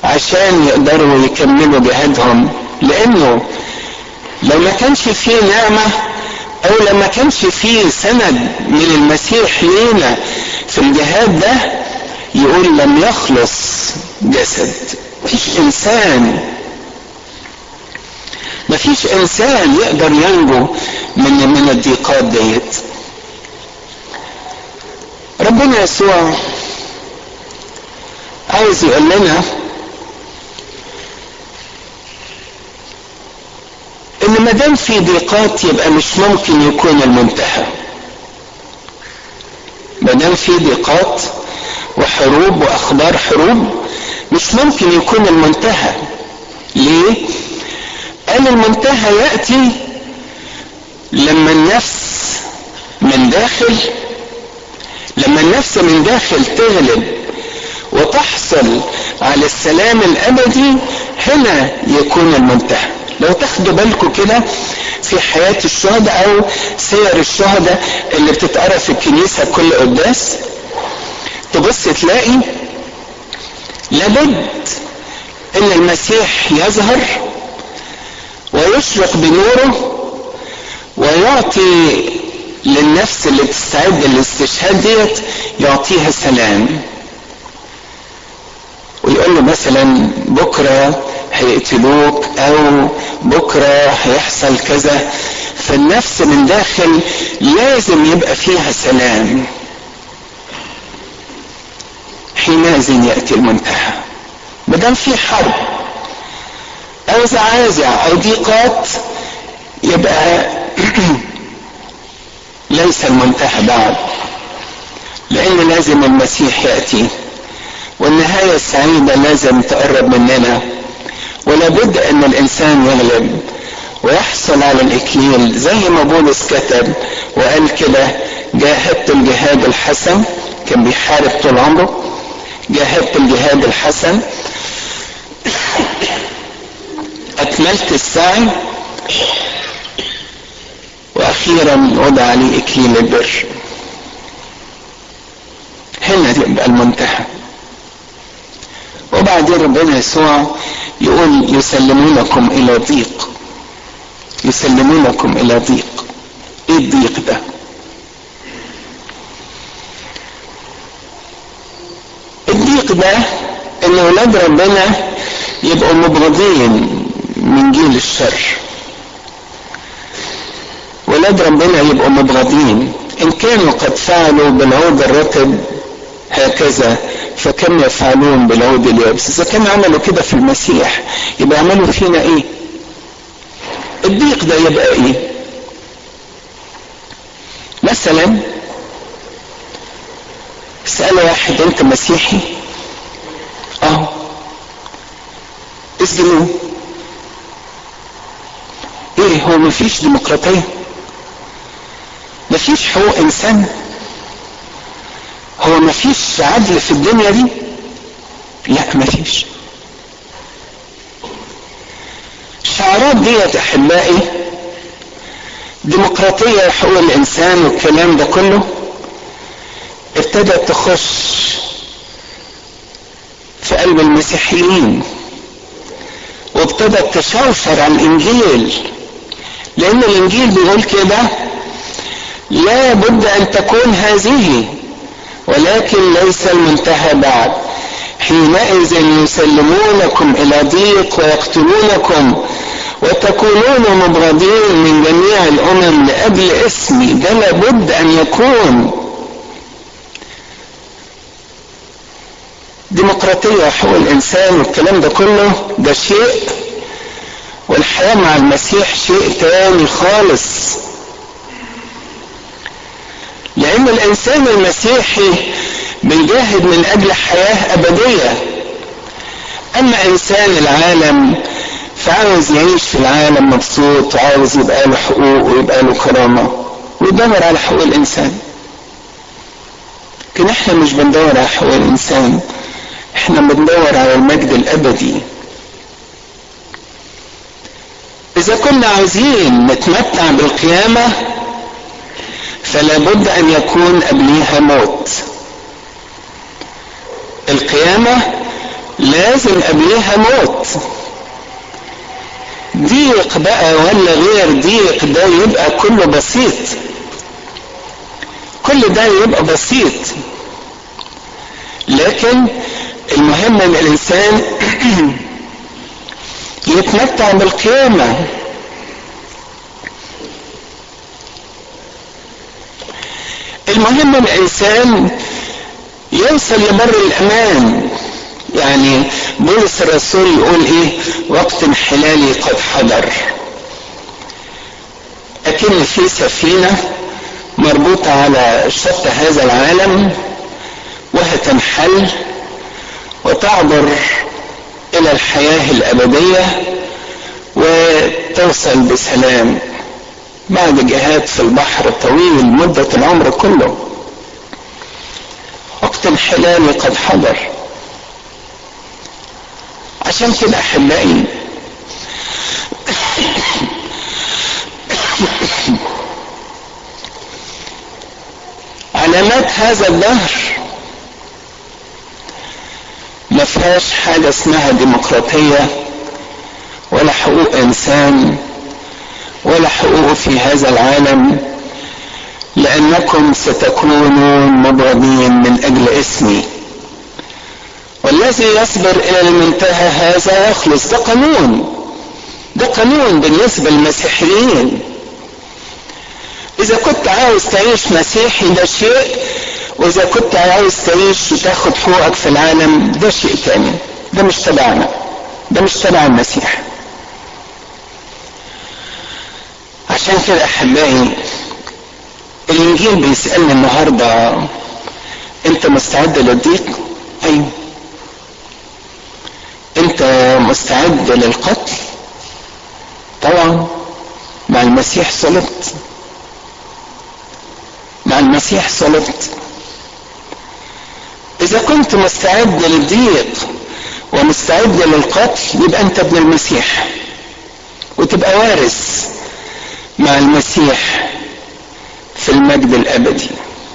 عشان يقدروا يكملوا جهادهم لانه لو ما كانش فيه نعمة او لما كانش فيه سند من المسيح لينا في الجهاد ده يقول لم يخلص جسد مفيش انسان مفيش انسان يقدر ينجو من من الضيقات ديت ربنا يسوع عايز يقول لنا ان ما دام في ضيقات يبقى مش ممكن يكون المنتهى ما دام في ضيقات وحروب واخبار حروب مش ممكن يكون المنتهى ليه قال المنتهى ياتي لما النفس من داخل لما النفس من داخل تغلب وتحصل على السلام الابدي هنا يكون المنتهى لو تاخدوا بالكم كده في حياة الشهداء او سير الشهداء اللي بتتقرا في الكنيسة كل قداس تبص تلاقي لابد ان المسيح يظهر ويشرق بنوره ويعطي للنفس اللي تستعد للاستشهاد ديت يعطيها سلام ويقول له مثلا بكره هيقتلوك او بكره هيحصل كذا فالنفس من داخل لازم يبقى فيها سلام حينئذ ياتي المنتهى ما دام في حرب او زعازع او ضيقات يبقى ليس المنتهى بعد لان لازم المسيح ياتي والنهايه السعيده لازم تقرب مننا ولا بد ان الانسان يغلب ويحصل على الاكليل زي ما بولس كتب وقال كده جاهدت الجهاد الحسن كان بيحارب طول عمره جاهدت الجهاد الحسن اكملت السعي واخيرا وضع لي اكليل البر هنا يبقى المنتهى وبعدين ربنا يسوع يقول يسلمونكم الى ضيق يسلمونكم الى ضيق ايه الضيق ده الضيق ده ان اولاد ربنا يبقوا مبغضين من جيل الشر ولاد ربنا يبقوا مبغضين ان كانوا قد فعلوا بالعود الرطب هكذا فكم يفعلون بالعود اليابس اذا كانوا عملوا كده في المسيح يبقى يعملوا فينا ايه الضيق ده يبقى ايه مثلا اسأل واحد انت مسيحي اه اسجنوه ايه هو مفيش ديمقراطية مفيش حقوق انسان هو مفيش عدل في الدنيا دي لا مفيش الشعارات ديت احبائي ديمقراطية حقوق الانسان والكلام ده كله ابتدت تخش في قلب المسيحيين وابتدت تشوشر على الانجيل لان الانجيل بيقول كده لا بد ان تكون هذه ولكن ليس المنتهى بعد حينئذ يسلمونكم الى ضيق ويقتلونكم وتكونون مبغضين من جميع الامم لاجل اسمي ده لابد ان يكون ديمقراطية حقوق الإنسان والكلام ده كله ده شيء والحياة مع المسيح شيء تاني خالص لأن الإنسان المسيحي بيجاهد من أجل حياة أبدية أما إنسان العالم فعاوز يعيش في العالم مبسوط وعاوز يبقى له حقوق ويبقى له كرامة ويدور على حقوق الإنسان لكن احنا مش بندور على حقوق الإنسان احنا بندور على المجد الابدي اذا كنا عايزين نتمتع بالقيامة فلا بد ان يكون قبليها موت القيامة لازم قبلها موت ضيق بقى ولا غير ضيق ده يبقى كله بسيط كل ده يبقى بسيط لكن المهم ان الانسان يتمتع بالقيامة المهم الانسان يوصل لبر الامان يعني بولس الرسول يقول ايه وقت انحلالي قد حضر اكن في سفينة مربوطة على شط هذا العالم وهتنحل وتعبر الى الحياة الابدية وتوصل بسلام بعد جهاد في البحر طويل مدة العمر كله وقت انحلالي قد حضر عشان كده احبائي علامات هذا الدهر ما فيهاش حاجة اسمها ديمقراطية ولا حقوق انسان ولا حقوق في هذا العالم لانكم ستكونون مبغضين من اجل اسمي والذي يصبر الى المنتهى هذا يخلص ده قانون ده قانون بالنسبه للمسيحيين اذا كنت عاوز تعيش مسيحي ده شيء واذا كنت عاوز تعيش وتاخد حقوقك في العالم ده شيء تاني ده مش تبعنا ده مش تبع المسيح عشان كده احبائي الانجيل بيسالني النهارده انت مستعد للضيق ايوه انت مستعد للقتل طبعا مع المسيح صلبت مع المسيح صلبت اذا كنت مستعد للضيق ومستعد للقتل يبقى انت ابن المسيح وتبقى وارث مع المسيح في المجد الابدي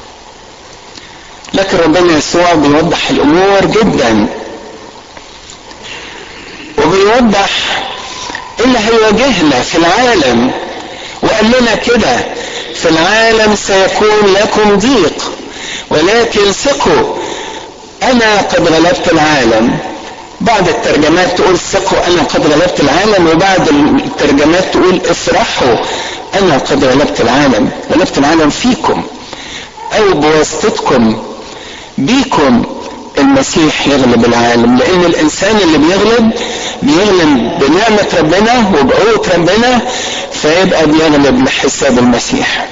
لكن ربنا يسوع بيوضح الامور جدا وبيوضح اللي هيواجهنا في العالم وقال لنا كده في العالم سيكون لكم ضيق ولكن ثقوا انا قد غلبت العالم بعض الترجمات تقول ثقوا انا قد غلبت العالم وبعض الترجمات تقول افرحوا انا قد غلبت العالم غلبت العالم فيكم او بواسطتكم بيكم المسيح يغلب العالم لان الانسان اللي بيغلب بيغلب بنعمة ربنا وبقوة ربنا فيبقى بيغلب لحساب المسيح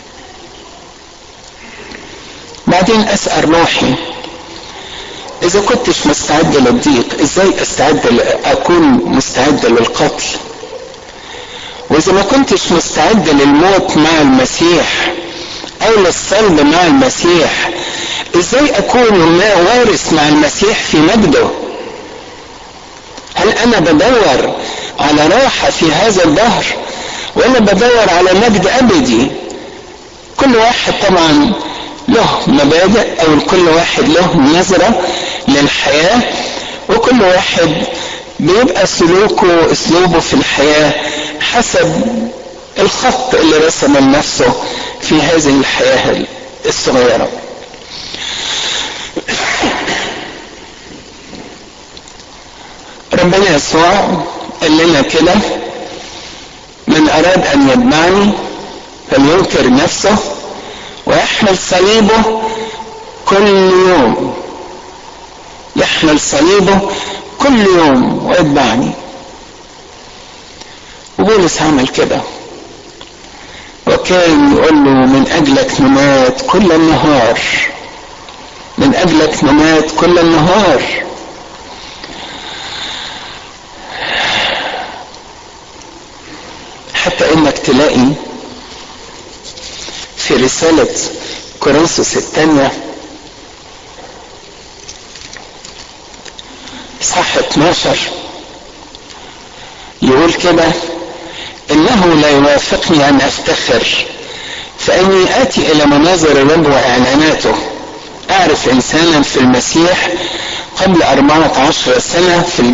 بعدين اسأل روحي اذا كنتش مستعد للضيق ازاي استعد اكون مستعد للقتل واذا ما كنتش مستعد للموت مع المسيح او للصلب مع المسيح ازاي اكون وارث مع المسيح في مجده هل انا بدور على راحة في هذا الدهر ولا بدور على مجد ابدي كل واحد طبعا له مبادئ او كل واحد له نظرة للحياة وكل واحد بيبقى سلوكه اسلوبه في الحياة حسب الخط اللي رسم لنفسه في هذه الحياة الصغيرة ربنا يسوع قال لنا كده من اراد ان يتبعني فلينكر نفسه ويحمل صليبه كل يوم يحمل صليبه كل يوم ويتبعني وبولس عمل كده وكان يقول له من اجلك نمات كل النهار من اجلك نمات كل النهار حتى انك تلاقي في رسالة كورنثوس الثانية اصحاح 12 يقول كده انه لا يوافقني ان افتخر فاني اتي الى مناظر الرب واعلاناته اعرف انسانا في المسيح قبل أربعة عشر سنة في